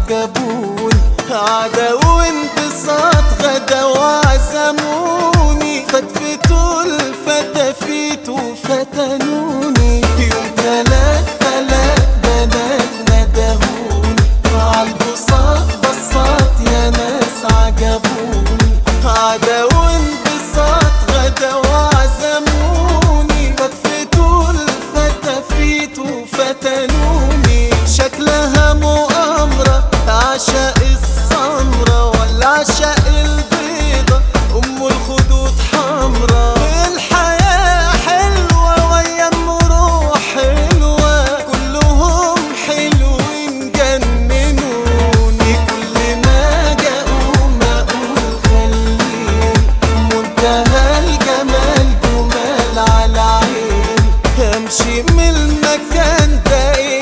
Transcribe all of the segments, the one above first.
عجبوني عدا وانبساط غدا وعزموني فتفتوا الفتافيت وفتنوني يوم تلات تلات بنات ندهوني عالبساط بساط يا ناس عجبوني عدا وانبساط غدا وعزموني فتفتوا الفتافيت وفتنوني شكلها مؤامرة عشاء السمرة ولا عشاء البيضة أم الخدود حمرا الحياة حلوة ويا روح حلوة كلهم حلوين جننوني كل ما جاءوا ما أقول خليني منتهى الجمال جمال على عيني امشي من المكان ده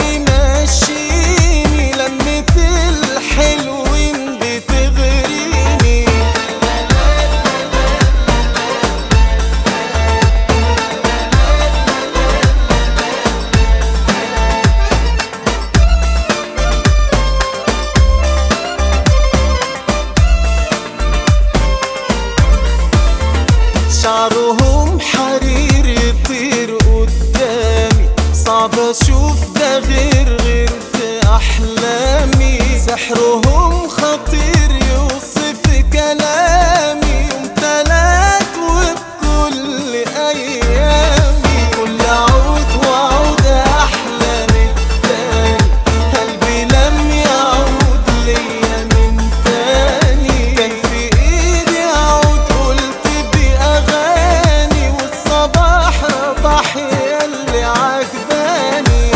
يمشيني لمة الحلوين بتغريني شعرهم حرير يطير قدامي صعب اشوف ده غير غير في احلامي سحرهم خطير يوصف كلامي يوم تلات وبكل ايامي كل عود وعود احلى من التاني قلبي لم يعود ليا من تاني كان في ايدي عود قلت باغاني والصباح ربح ياللي عجباني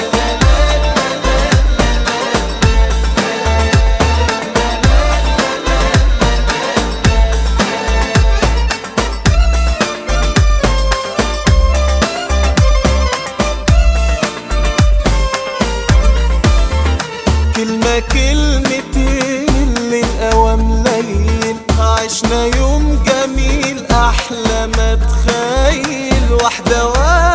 كلمة كلمتين اللي الأوام ليل عشنا يوم جميل أحلى ما تخيل واحدة واحدة